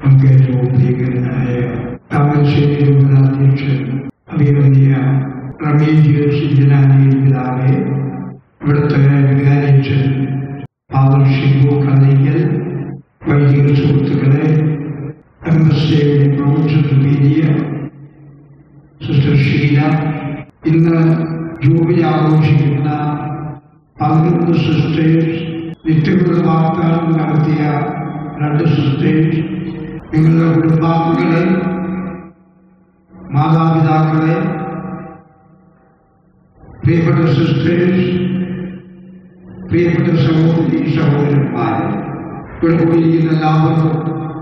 നമുക്ക് ഏറ്റവും പ്രിയങ്കരനായ താമരശ്ശേരി രൂപതാധ്യക്ഷൻ അഭിമന്യ റമീജിയസ് ജിലാനി പിതാവെ ഇവിടുത്തെ വികാരിച്ചൻ ഫാദർ ഷിബു കലയ്ക്കൽ വൈദിക സുഹൃത്തുക്കളെ എംബസിയുടെ പ്രൊഫസർ പീരിയ സിസ്റ്റർ ഷീല ഇന്ന് ജൂബിലി ആഘോഷിക്കുന്ന പതിനൊന്ന് സിസ്റ്റേഴ്സ് നിത്യകൃത വാഗ്ദാനം നടത്തിയ രണ്ട് സിസ്റ്റേഴ്സ് നിങ്ങളുടെ കുടുംബാംഗങ്ങളെ മാതാപിതാക്കളെ പ്രിയപ്പെട്ട സിസ്റ്റേഴ്സ് പ്രിയപ്പെട്ട സഹോദരി സഹോദരന്മാർ ഇവിടെ കൂടിയിരിക്കുന്ന എല്ലാവർക്കും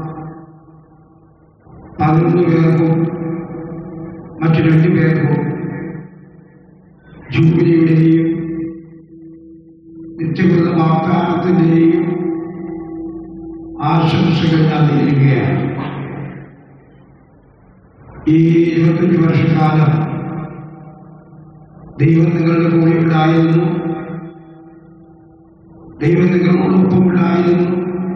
പതിനൊന്ന് പേർക്കും മറ്റു രണ്ടു പേർക്കും ജൂബിലിയുടെയും നിത്യകൃത വാഗ്ദാനത്തിന്റെയും ആശംസകൾ ഞാൻ നേരുകയാണ് ഈ ഇരുപത്തഞ്ച് വർഷക്കാലം ദൈവം നിങ്ങളുടെ കൂടെ ഉണ്ടായിരുന്നു ദൈവം നിങ്ങളോടൊപ്പം ഉണ്ടായിരുന്നു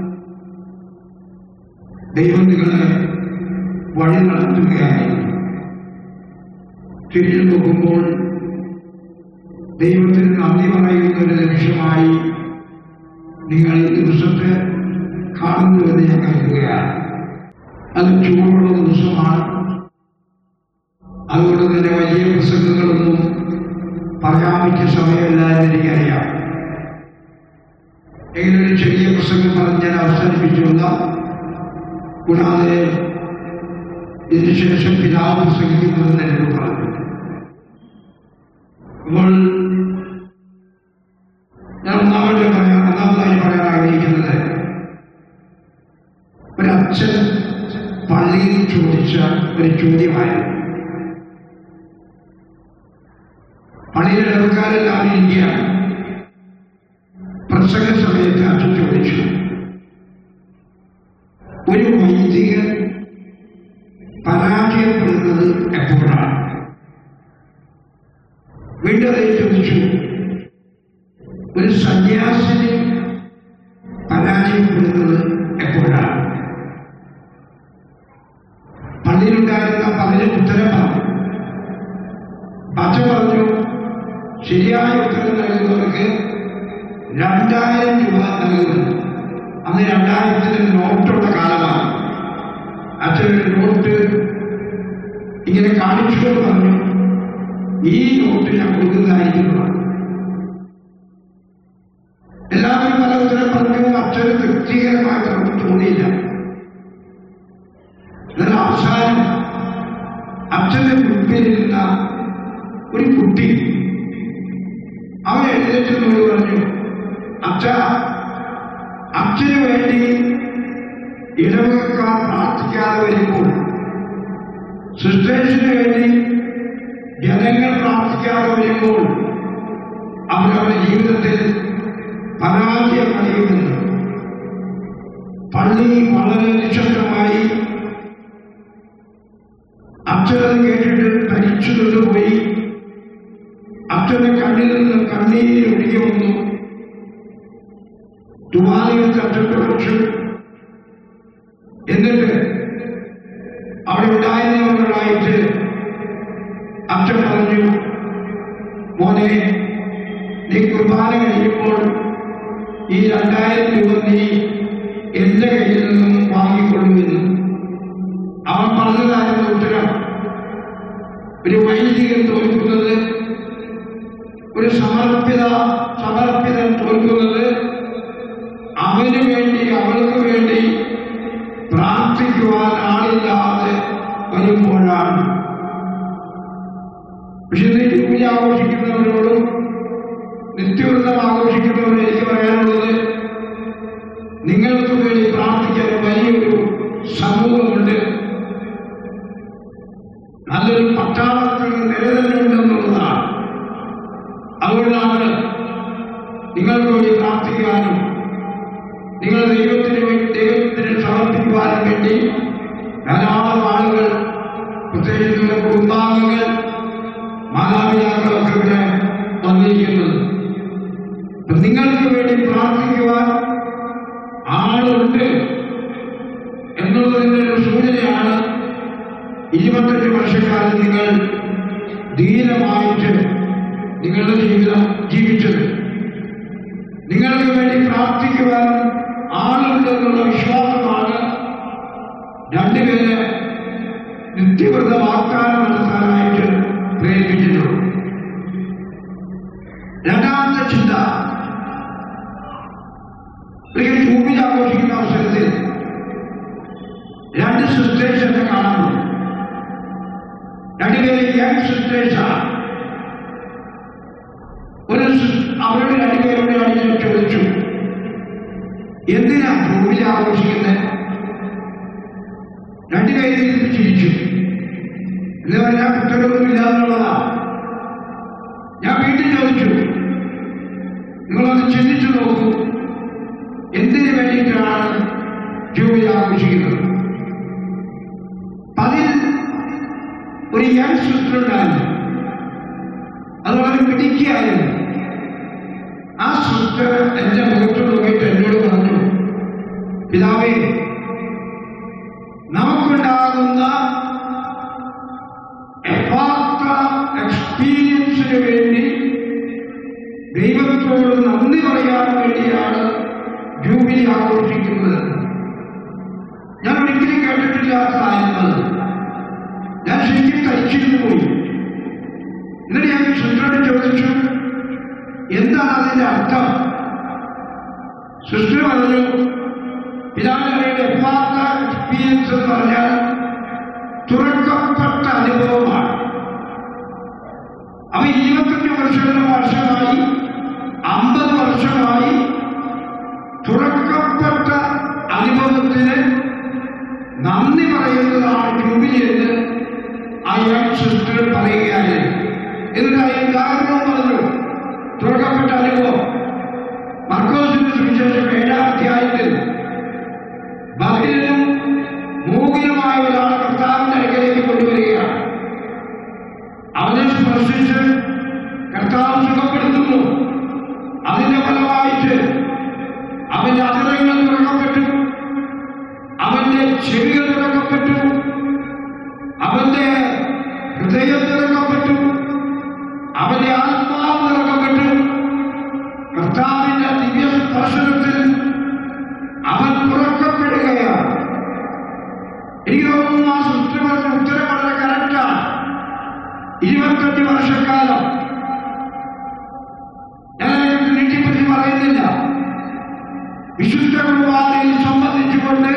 ദൈവം നിങ്ങളെ വഴി നടത്തുകയായിരുന്നു തിരിഞ്ഞു നോക്കുമ്പോൾ ദൈവത്തിന് നന്ദി പറയുന്ന ഒരു നിമിഷമായി നിങ്ങൾ ഈ ദിവസത്തെ കാണുന്നുവെന്ന് ഞാൻ കരുതുകയാണ് അത് ചൂടുള്ള ദിവസമാണ് അതുകൊണ്ട് തന്നെ വലിയ പ്രസംഗങ്ങളൊന്നും പറയാൻ പറ്റിയ സമയമല്ല എന്ന് എനിക്കറിയാം എങ്ങനെ ഒരു ചെറിയ പ്രസംഗം പറഞ്ഞ് ഞാൻ അവസാനിപ്പിച്ചുള്ള കൂടാതെ ഇതിനുശേഷം പിതാവ് പ്രസംഗിക്കുന്നതെന്ന് എന്നോട് പറഞ്ഞു അപ്പോൾ ഞാൻ ഒന്നാമത് പറയാൻ ഒന്നാമതായി പറയാൻ ആഗ്രഹിക്കുന്നത് ഒരച്ഛൻ പള്ളിയിൽ ചോദിച്ച ഒരു ചോദ്യമായിരുന്നു പള്ളിയിൽ ഇടവക്കാരെല്ലാം ഇരിക്കുകയാണ് പ്രസംഗ സമയത്ത് അച്ഛൻ ചോദിച്ചു ഒരു വൈദികൻ പരാജയപ്പെടുന്നത് എപ്പോഴാണ് വീണ്ടും അദ്ദേഹം ചോദിച്ചു ഒരു സന്യാസിനി പരാജയപ്പെടുന്നത് എപ്പോഴാണ് പള്ളിയിലുണ്ടായിരുന്ന പലരും ഉത്തരം പറഞ്ഞു അച്ഛൻ പറഞ്ഞു ശരിയായ ഉത്തരം നൽകുന്നവർക്ക് രണ്ടായിരം രൂപ നൽകുന്നു അന്ന് രണ്ടായിരത്തിന് നോട്ടുള്ള കാലമാണ് അച്ഛൻ ഒരു നോട്ട് ഇങ്ങനെ കാണിച്ചുകൊണ്ട് പറഞ്ഞു ഈ നോട്ട് ഞാൻ കൊടുക്കുന്നതായിരിക്കും എന്ന് പറഞ്ഞു. എല്ലാവരും പല ഉത്തരം പറഞ്ഞു അച്ഛന് തൃപ്തികരമായിട്ടൊന്നും തോന്നിയില്ല എന്നാൽ അവസാനം അച്ഛന്റെ മുൻപിലിരുന്ന ഒരു കുട്ടി അവൻ എഴുന്നേറ്റ് എന്നോട് പറഞ്ഞു അച്ഛ അച്ഛന് വേണ്ടി ഇടവകക്കാർ പ്രാർത്ഥിക്കാതെ വരുമ്പോൾ സിസ്റ്റേഴ്സിന് വേണ്ടി ജനങ്ങൾ പ്രാർത്ഥിക്കാതെ വരുമ്പോൾ അവരവരുടെ ജീവിതത്തിൽ പരാജയം അടയുമെന്ന് പള്ളി വളരെ നിശബ്ദമായി അച്ഛനത് കേട്ടിട്ട് തരിച്ചു നിന്നുപോയി അച്ഛന്റെ കണ്ണിൽ നിന്ന് കണ്ണീര് ഒഴുകി വന്നു തുമാലിയിൽ അച്ഛൻ തുടച്ചു എന്നിട്ട് അവിടെ ഉണ്ടായിരുന്നവர்களായിട്ട് അച്ഛൻ പറഞ്ഞു മോനെ നീ കുർബാന കഴിയുമ്പോൾ ഈ രണ്ടായിരം രൂപ നീ എന്റെ കയ്യിൽ നിന്നും വാങ്ങിക്കൊള്ളുമെന്ന് അവൻ പറഞ്ഞതായിരുന്നു ഉത്തരം ഒരു വൈദികൻ തോൽക്കുന്നത് ഒരു സമർപ്പിത സമർപ്പിതൻ തോൽക്കുന്നത് അവന് വേണ്ടി അവൾക്ക് വേണ്ടി പ്രാർത്ഥിക്കുവാൻ ആളില്ലാതെ വരുമ്പോഴാണ് പക്ഷെ ഇന്ന് ജൂബിലി ആഘോഷിക്കുന്നവരോടും നിത്യവൃത്തം ആഘോഷിക്കുന്നവരോട് എനിക്ക് പറയാനുള്ളത് നിങ്ങൾക്ക് വേണ്ടി പ്രാർത്ഥിക്കാൻ വലിയൊരു സമൂഹമുണ്ട് നല്ലൊരു പട്ടാളത്തിൽ നിലനിൽക്കുന്നുണ്ടെന്നുള്ളതാണ് അതുകൊണ്ടാണ് നിങ്ങൾക്ക് വേണ്ടി പ്രാർത്ഥിക്കാനും നിങ്ങൾ ദൈവത്തിന് വേണ്ടി ദൈവത്തിന് സമർപ്പിക്കുവാനും വേണ്ടി ധാരാളം ആളുകൾ പ്രത്യേകിച്ച് നിങ്ങളുടെ കുടുംബാംഗങ്ങൾ മാതാപിതാക്കളൊക്കെ ഇവിടെ വന്നിരിക്കുന്നത് അപ്പൊ നിങ്ങൾക്ക് വേണ്ടി പ്രാർത്ഥിക്കുവാൻ ആളുണ്ട് എന്ന് എന്നുള്ളതിന്റെ ഒരു സൂചനയാണ് ഇരുപത്തഞ്ച് വർഷക്കാലം നിങ്ങൾ ധീരമായിട്ട് നിങ്ങളുടെ ജീവിതം ജീവിച്ചത് നിങ്ങൾക്ക് വേണ്ടി പ്രാർത്ഥിക്കുവാൻ ആളുണ്ടെന്നുള്ള വിശ്വാസമാണ് രണ്ടുപേര് നിത്യവൃത വാഗ്ദാനം നടത്താനായിട്ട് പ്രേരിപ്പിച്ചിട്ടുള്ളത് രണ്ടാമത്തെ ചിന്ത ഒരിക്കൽ ജൂബിലി ആഘോഷിക്കുന്ന അവസരത്തിൽ രണ്ട് സിസ്റ്റേഴ്സ് എന്നെ കാണുന്നു രണ്ടുപേരും യങ് സിസ്റ്റേഴ്സാണ് ഒരു സിസ്- അവരുടെ രണ്ടുപേരോട് ഞാൻ ചോദിച്ചു എന്തിനാ ജൂബിലി ആഘോഷിക്കുന്നത് രണ്ടുപേരും ഇരുന്ന് ചിരിച്ചു എന്ന് പറഞ്ഞാൽ കുറ്റങ്ങളൊന്നുമില്ല എന്നുള്ളതാ ഞാൻ വീണ്ടും ചോദിച്ചു നിങ്ങളൊന്ന് ചിന്തിച്ചു നോക്കൂ എന്തിനു വേണ്ടിയിട്ടാണ് ജൂബിലി ആഘോഷിക്കുന്നത് അതിൽ ഒരു യങ് സിസ്റ്റർ ഉണ്ടായിരുന്നു അത് വളരെ പിടിക്കുകയായിരുന്നു ആ സിസ്റ്റർ എന്റെ മുഖത്ത് നോക്കിയിട്ട് എന്നോട് പറഞ്ഞു പിതാവേ നമുക്കുണ്ടാകുന്ന യഥാർത്ഥ എക്സ്പീരിയൻസിന് വേണ്ടി ദൈവത്തോട് നന്ദി പറയാൻ വേണ്ടിയാണ് ജൂബിലി ആഘോഷിക്കുന്നത് ഞാൻ ഒരിക്കലും കേട്ടിട്ടില്ലാത്തതായിരുന്നത് ഞാൻ ശരിക്കും കഴിച്ചിരുന്നു പോയി എന്നിട്ട് ഞാൻ സിസ്റ്ററോട് ചോദിച്ചു എന്താണ് അതിന്റെ അർത്ഥം സിസ്റ്റർ പറഞ്ഞു പിതാവിന്റെ യഥാർത്ഥ എക്സ്പീരിയൻസ് എന്ന് പറഞ്ഞാൽ തുറക്കപ്പെട്ട അനുഭവമാണ് അവ ഇരുപത്തഞ്ച് വർഷത്തിന് വർഷമായി അമ്പത് വർഷമായി തുറക്കപ്പെട്ട അനുഭവത്തിന് നന്ദി പറയുന്നതാണ് ജൂബിലി എന്ന് ആ യങ് സിസ്റ്റർ പറയുകയായിരുന്നു എന്നിട്ട് അയാൾ ഉദാഹരണം പറഞ്ഞു തുറക്കപ്പെട്ട അനുഭവം മർക്കോസിന്റെ സുവിശേഷം ഏഴാം അധ്യായത്തിൽ ബഹിരനും മൂകിനുമായ ഒരാളെ കർത്താവിന്റെ അടുക്കലേക്ക് കൊണ്ടുവരികയാണ് അവനെ സ്പർശിച്ച് കർത്താവ് സുഖപ്പെടുത്തുന്നു അതിന്റെ ഫലമായിട്ട് അവന്റെ അതിരങ്ങൾ തുറക്കപ്പെട്ടു അവന്റെ ചെവികൾ തുറക്കപ്പെട്ടു അവന്റെ ഹൃദയം തുറക്കപ്പെട്ടു അവന്റെ ആത്മാവ് തുറക്കപ്പെട്ടു കർത്താവിന്റെ ദിവ്യ സ്പർശനത്തിൽ അവൻ തുറക്കപ്പെടുകയാണ് എനിക്ക് തോന്നുന്നു ആ സൃഷ്ടി പറഞ്ഞ ഉത്തരം വളരെ കറക്റ്റാണ് ഇരുപത്തഞ്ച് വർഷക്കാലം ഞാൻ അതിനെ നീട്ടിപ്പറ്റി പറയുന്നില്ല വിശുദ്ധ കുർബാനയിൽ സംബന്ധിച്ചുകൊണ്ട്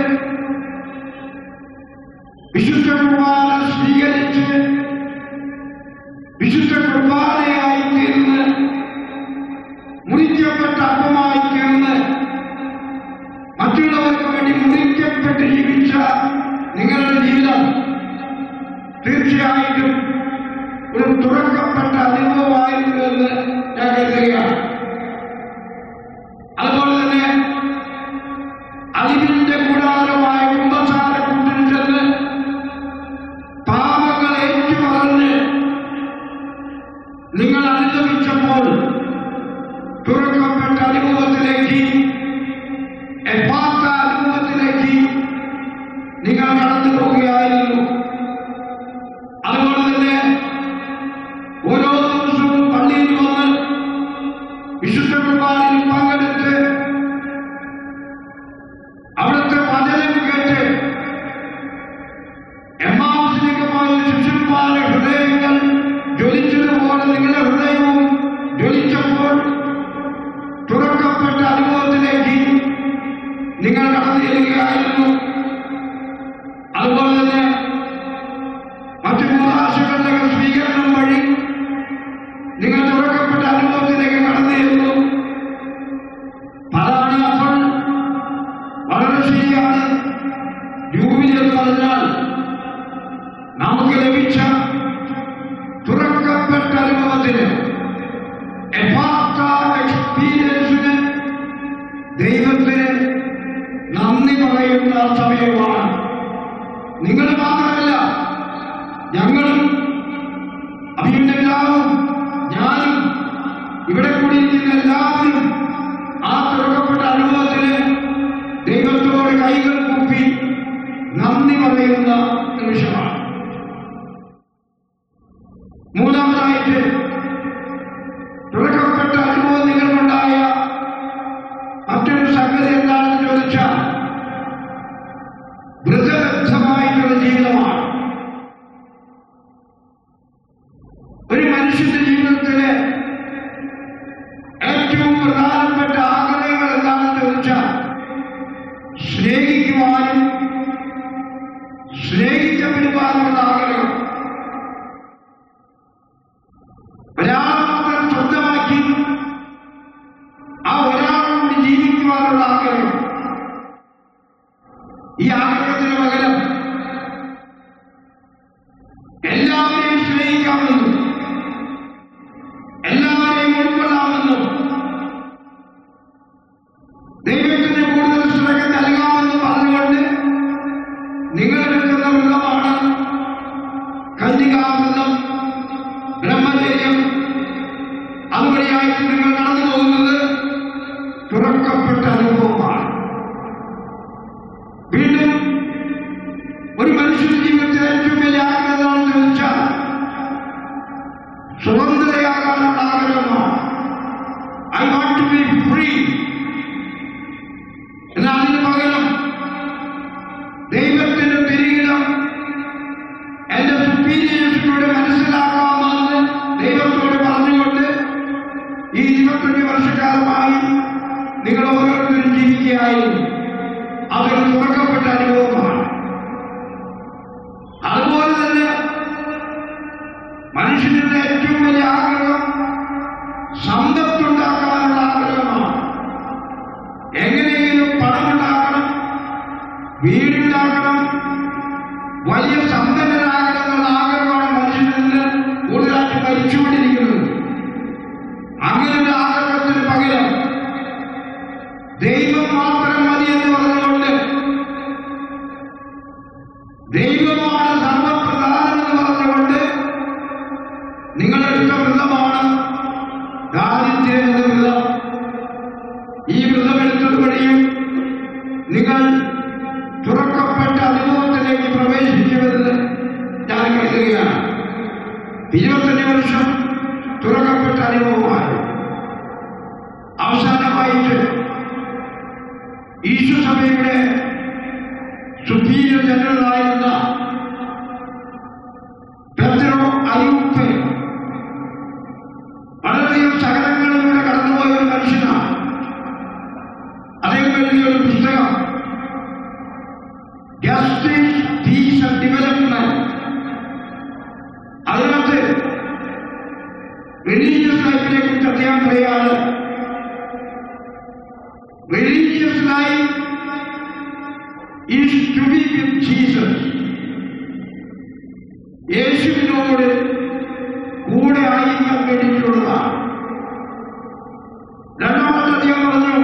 വിശുദ്ധ കുർബാന സ്വീകരിച്ച് വിശുദ്ധ കുർബാനയായി തീർന്ന് മുറിക്കപ്പെട്ട അപ്പമായി തീർന്ന് മറ്റുള്ളവർക്ക് വേണ്ടി മുറിക്കപ്പെട്ട് ജീവിച്ച നിങ്ങളുടെ ജീവിതം തീർച്ചയായിട്ടും ഒരു തുറക്കപ്പെട്ട അനുഭവമായിരുന്നു എന്ന് ഞാൻ കരുതുകയാണ് അതുപോലെ തന്നെ അറിവിന്റെ കൂടാരമായ കുംഭസാര കൂട്ടിൽ ചെന്ന് പാപങ്ങൾ ഏറ്റുപറഞ്ഞ് നിങ്ങൾ അനുഭവിച്ചപ്പോൾ തുറക്കപ്പെട്ട അനുഭവത്തിലേക്ക് യഥാർത്ഥ അനുഭവത്തിലേക്ക് നിങ്ങൾ കടന്നു പോവുകയായിരുന്നു അതുപോലെ തന്നെ ഓരോ ദിവസവും പള്ളിയിൽ വന്ന് വിശുദ്ധ കുർബാനയിൽ പങ്കെടുത്ത് അവിടുത്തെ വചനം കേട്ട് എമ്മാവസിലേക്ക് പോയ ശിഷ്യന്മാരുടെ ഹൃദയങ്ങൾ ജ്വലിച്ചതുപോലെ നിങ്ങളുടെ ഹൃദയവും ജ്വലിച്ചപ്പോൾ തുറക്കപ്പെട്ട അനുഭവത്തിലേക്ക് നിങ്ങൾ കടന്നു ചെല്ലുകയായിരുന്നു അതുപോലെ തന്നെ മറ്റു മൂന്നാശകളുടെ സ്വീകരണം വഴി നിങ്ങൾ തുറക്കപ്പെട്ട അനുഭവത്തിലേക്ക് കടന്നു ചെല്ലുന്നു അതാണ് അപ്പോൾ വളരെ ശരിയാണ് ജൂബിലി എന്ന് പറഞ്ഞാൽ നമുക്ക് ലഭിച്ച തുറക്കപ്പെട്ട അനുഭവത്തിന് യഥാർത്ഥ എക്സ്പീരിയൻസിന് ദൈവത്തിന് നന്ദി പറയുന്ന സമയമാണ് നിങ്ങൾ മാത്രമല്ല ഞങ്ങളും അഭിയുടെ പിതാവും ഞാനും ഇവിടെ കൂടിയിരിക്കുന്ന എല്ലാവരും ആ തുറക്കപ്പെട്ട അനുഭവത്തിന് ദൈവത്തോട് കൈകൾ കൂപ്പി നന്ദി പറയുന്ന നിമിഷമാണ് മൂന്നാമതായിട്ട് തുറക്കപ്പെട്ട അനുഭവം നിങ്ങൾക്കുണ്ടായ മറ്റൊരു സംഗതി എന്താണെന്ന് ചോദിച്ചാൽ വൃതബദ്ധമായിട്ടുള്ള ജീവിതമാണ് ഒരു മനുഷ്യന്റെ ജീവിതത്തിലെ ഏറ്റവും പ്രധാനപ്പെട്ട ആഗ്രഹങ്ങൾ എന്താണെന്ന് ചോദിച്ചാൽ സ്നേഹിക്കുവാനും സ്നേഹിക്കപ്പെടുവാനുള്ള ആഗ്രഹം ഒരാളെ മാത്രം സ്വന്തമാക്കി ആ ഒരാളോട് ജീവിക്കുവാനുള്ള ആഗ്രഹം ഈ ആഗ്രഹത്തിന് പകരം എല്ലാവരെയും സ്നേഹിക്കാമെന്നും എല്ലാവരെയും ഉൾക്കൊള്ളാമെന്നും ദൈവത്തിന് കൂടുതൽ ശ്രദ്ധ നൽകാമെന്ന് പറഞ്ഞുകൊണ്ട് നിങ്ങളെടുക്കുന്ന വൃതമാണ് കന്യകാവൃതം ബ്രഹ്മചര്യം അതുവഴിയായിട്ട് നിങ്ങൾ നടന്നു പോകുന്നത് തുറക്കപ്പെട്ട അനുഭവമാണ് വീണ്ടും ഒരു മനുഷ്യന്റെ ജീവിതത്തിൽ ഏറ്റവും വലിയ ആഗ്രഹം എന്താണെന്ന് ചോദിച്ചാൽ സ്വതന്ത്രയാകാനുള്ള ആഗ്രഹമാണ് I want to be free എന്നാൽ അതിന് പകരം ദൈവത്തിന്റെ തിരികിടം എന്റെ സുപ്പീരിയേഴ്സിനോട് മനസ്സിലാക്കാമെന്ന് ദൈവത്തോട് പറഞ്ഞുകൊണ്ട് ഈ ഇരുപത്തഞ്ച് വർഷക്കാലമായി നിങ്ങൾ ഓരോരുത്തരും ജീവിക്കുകയായിരുന്നു അതൊരു തുറക്കപ്പെട്ട അനുഭവമാണ് അതുപോലെ തന്നെ മനുഷ്യന്റെ ഏറ്റവും വലിയ ആഗ്രഹം സമ്പത്തുണ്ടാക്കാനുള്ള ആഗ്രഹമാണ് എങ്ങനെയെങ്കിലും പണമുണ്ടാക്കണം വീടുണ്ടാക്കണം വലിയ സമ്പന്നനാകണം എന്നുള്ള ആഗ്രഹമാണ് മനുഷ്യനിൽ നിന്ന് കൂടുതലായിട്ട് ഭരിച്ചുകൊണ്ടിരിക്കുന്നത് അങ്ങനെ ഒരു ആഗ്രഹത്തിന് പകരം ദൈവം മാത്രം മതി എന്ന് പറഞ്ഞുകൊണ്ട് ദൈവമാണ് സർവപ്രധാനം എന്ന് പറഞ്ഞുകൊണ്ട് നിങ്ങളെടുത്ത വ്രതമാണ് ദാരിദ്ര്യം എന്ന വ്രതം ഈ വ്രതമെടുത്തത് വഴിയും നിങ്ങൾ തുറക്കപ്പെട്ട അനുഭവത്തിലേക്ക് പ്രവേശിക്കുമെന്ന് ഞാൻ കരുതുകയാണ് ഇരുപത്തഞ്ച് വർഷം തുറക്കപ്പെട്ട അനുഭവമായി അവസാനമായിട്ട് ഈശോ സഭയുടെ സുപ്പീരിയർ ജനറലായിരുന്ന പെദ്രോ അയൂപ്പ് വളരെയധികം സകലങ്ങളിലൂടെ കടന്നുപോയ ഒരു മനുഷ്യനാണ് അദ്ദേഹം എഴുതിയ ഒരു പുസ്തകം ജസ്റ്റിസ് പീസ് ആൻഡ് ഡെവലപ്മെന്റ് അതിനകത്ത് റിലീജിയസ് ലൈഫിനെ കുറിച്ച് അദ്ദേഹം പറയാണ് religious life is to be with Jesus യേശുവിനോട് കൂടെ ആയിരിക്കാൻ വേണ്ടിയിട്ടുള്ളതാണ് രണ്ടാമത്തെ അദ്ദേഹം പറഞ്ഞു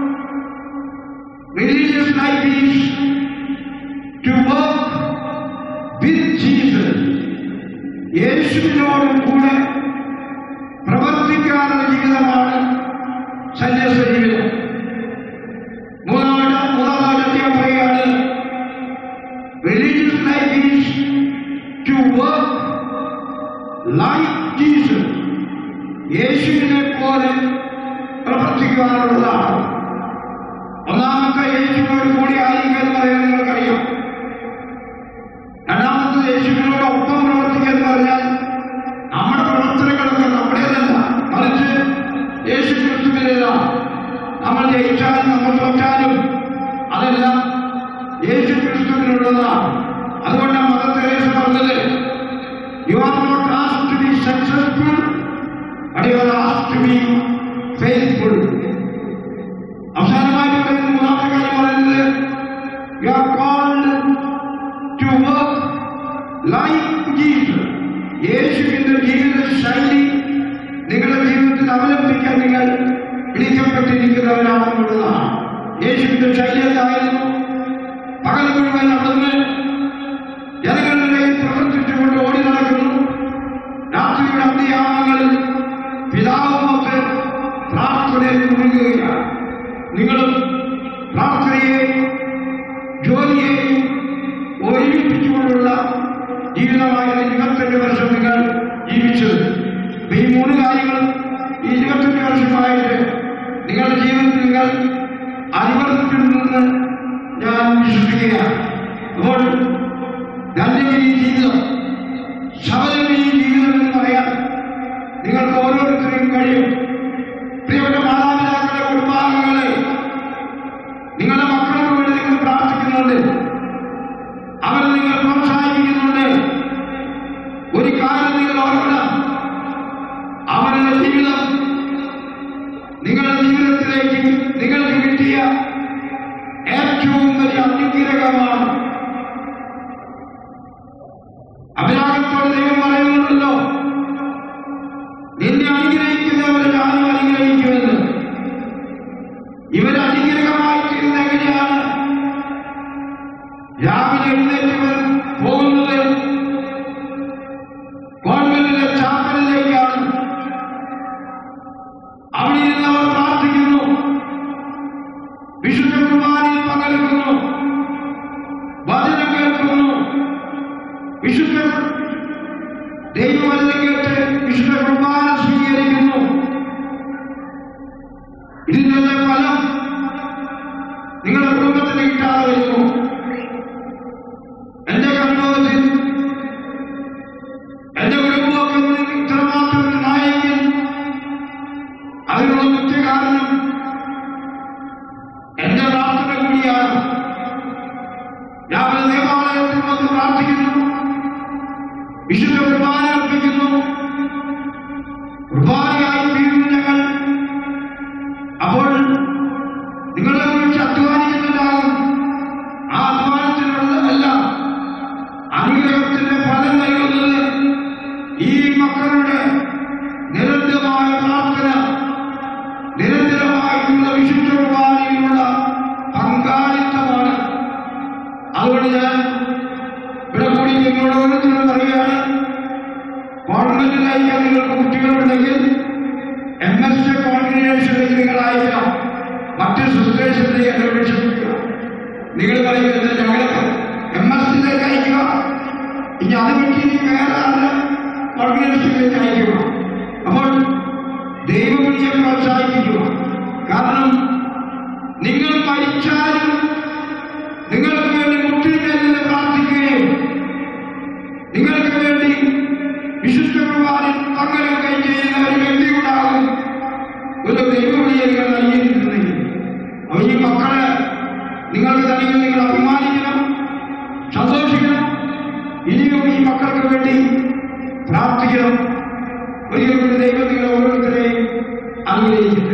religious life is to work with Jesus യേശുവിനോട് കൂടെ പ്രവർത്തിക്കാനുള്ള ജീവിതമാണ് സന്യാസ ജീവിതം മൂന്നാമത് മൂന്നാമത് അദ്ദേഹം പറയുകയാണ് religious life is to work like Jesus യേശുവിനെ പോലെ പ്രവർത്തിക്കുവാനുള്ളതാണ് ഒന്നാമത്തെ യേശുവിനോട് കൂടി ആയിരിക്കുക എന്ന് പറയുന്നത് നിങ്ങൾക്കറിയാം രണ്ടാമത്തെ യേശുവിനോട് ഒപ്പം പ്രവർത്തിക്കുക എന്ന് പറഞ്ഞാൽ നമ്മുടെ പ്രവർത്തനങ്ങളൊക്കെ നമ്മുടേതല്ല മറിച്ച് യേശു ക്രിസ്തുവിനേതാണ് നമ്മൾ ജയിച്ചാലും നമ്മൾ തോറ്റാലും അതെല്ലാം യേശു ക്രിസ്തുവിനുള്ളതാണ് അതുകൊണ്ടാണ് മദർ തെരേസ പറഞ്ഞത് you are not asked to be successful but you are asked to be faithful അവസാനമായി പറയുന്ന മൂന്നാമത്തെ കാര്യം പറയുന്നത് you are called to work like Jesus യേശുവിന്റെ ജീവിത ശൈലി നിങ്ങളുടെ ജീവിതത്തിൽ അവലംബിക്കാൻ നിങ്ങൾ വിളിക്കപ്പെട്ടിരിക്കുന്നവരാണെന്നുള്ളതാണ് യേശുവിന്റെ ശൈലി എന്തായിരുന്നു പകൽ മുഴുവൻ അവിടുന്ന് ജനങ്ങളുടെ ഇടയിൽ പ്രവർത്തിച്ചുകൊണ്ട് ഓടി നടക്കുന്നു രാത്രിയുടെ അന്ത്യയാമങ്ങളിൽ പിതാവുമൊക്കെ പ്രാർത്ഥനയിൽ മുഴുകുകയാണ് നിങ്ങളും പ്രാർത്ഥനയെയും ജോലിയെയും സൂക്ഷിച്ചുകൊണ്ടുള്ള ജീവിതമായിരുന്നു ഇരുപത്തഞ്ച് വർഷം നിങ്ങൾ ജീവിച്ചത് അപ്പൊ ഈ മൂന്ന് കാര്യങ്ങളും ഈ ഇരുപത്തഞ്ച് വർഷമായിട്ട് നിങ്ങളുടെ ജീവിതത്തിൽ നിങ്ങൾ അനുവർത്തിച്ചിട്ടുണ്ടെന്ന് ഞാൻ വിശ്വസിക്കുകയാണ് അപ്പോൾ ധന്യമായ ഈ ജീവിതം ശബരമായ ഈ ജീവിതം എന്ന് പറയാൻ നിങ്ങൾക്ക് ഓരോരുത്തരും കഴിയും പ്രിയപ്പെട്ട മാതാപിതാക്കളെ കുടുംബാംഗങ്ങളെ നിങ്ങളുടെ മക്കൾക്ക് വേണ്ടി നിങ്ങൾ പ്രാർത്ഥിക്കുന്നുണ്ട് അവരെ നിങ്ങൾ പ്രോത്സാഹിപ്പിക്കുന്നുണ്ട് ഒരു കാര്യം നിങ്ങൾ ഓർക്കണം അവരുടെ ജീവിതം നിങ്ങളുടെ ജീവിതത്തിലേക്ക് നിങ്ങൾക്ക് കിട്ടിയ ഏറ്റവും വലിയ അനുഗ്രഹമാണ് അഭിരാഗത്തോട് ദൈവം പറയുന്നുണ്ടല്ലോ നിന്നെ അനുഗ്രഹിക്കുന്നവരെ ഞാനും അനുഗ്രഹിക്കുമെന്ന് ഇവർ അനുഗ്രഹമായി തീരുന്നത് എങ്ങനെയാണ് രാവിലെ എഴുന്നേറ്റവർ പോകുന്നത് ഗവൺമെന്റിലെ ചാപ്പലിലേക്കാണ് അവിടെ ഇരുന്ന് അവർ പ്രാർത്ഥിക്കുന്നു വിശുദ്ധ കുർബാനയിൽ പങ്കെടുക്കുന്നു വചനം കേൾക്കുന്നു വിശുദ്ധ ദൈവവചനം കേട്ട് വിശുദ്ധ കുർബാന സ്വീകരിക്കുന്നു ഇതിന്റെ ഫലം നിങ്ങളുടെ കുടുംബത്തിന് കിട്ടാതെ വരുന്നു എന്റെ അനുഭവത്തിൽ എന്റെ കുടുംബമൊക്കെ ഇത്രമാത്രം നന്നായെങ്കിൽ അതിനുള്ള മുഖ്യ കാരണം എന്റെ പ്രാർത്ഥന കൂടിയാണ് രാവിലെ ദേവാലയത്തിൽ വന്ന് പ്രാർത്ഥിക്കുന്നു വിശുദ്ധ കുർബാന അർപ്പിക്കുന്നു കുർബാനയായി തീരുന്നു ഞങ്ങൾ അപ്പോൾ നിങ്ങളെ കുറിച്ച് അധ്വാനിക്കുന്നുണ്ടാകും ആ അധ്വാനത്തിനുള്ള അനുഗ്രഹത്തിന്റെ ഫലം നൽകുന്നത് ഈ മക്കളുടെ നിരന്തരമായ പ്രാർത്ഥന നിരന്തരമായിട്ടുള്ള വിശുദ്ധ കുർബാനയിലുള്ള പങ്കാളിത്തമാണ് അതുകൊണ്ട് ഞാൻ ഇവിടെ കൂടി നിങ്ങളോട് ഓരോരുത്തരും പറയുകയാണ് ഗവൺമെന്റിൽ അയക്കാൻ നിങ്ങൾക്ക് കുട്ടികളുണ്ടെങ്കിൽ എം എസ് എ കോൺഗ്രിഗേഷനിലേക്ക് നിങ്ങൾ അയക്കണം മറ്റ് സിസ്റ്റേഴ്സിലേക്ക് എന്നെ വിളിച്ചിരിക്കുക നിങ്ങൾ പറയുന്നത് ഞങ്ങളെ എം എസ് സിയിലേക്ക് അയക്കുക ഇനി അത് വിട്ട് ഇനി വേറെ ആരുടെ കോൺഗ്രിഗേഷനിലേക്ക് അയക്കുക അപ്പോൾ ദൈവവിളിയെ പ്രോത്സാഹിപ്പിക്കുക കാരണം നിങ്ങൾ മരിച്ചാലും നിങ്ങൾക്ക് വേണ്ടി മുട്ടിൽ പ്രാർത്ഥിക്കുകയും നിങ്ങൾക്ക് വേണ്ടി വിശുദ്ധ കുർബാനിൽ പങ്കെടുക്കുകയും ചെയ്യുന്ന ഒരു വ്യക്തി ഉണ്ടാകും ഒരു ദൈവവിളിയെ നിങ്ങൾ നൽകിയിട്ടുണ്ടെങ്കിൽ അപ്പോൾ ഈ മക്കളെ നിങ്ങൾക്ക് തന്നെ നിങ്ങൾ അഭിമാനിക്കണം സന്തോഷിക്കണം ഇനിയും ഈ മക്കൾക്ക് വേണ്ടി പ്രാർത്ഥിക്കണം ഒരിക്കലും ദൈവം നിങ്ങളെ ഓരോരുത്തരെയും അനുഗ്രഹിക്കട്ടെ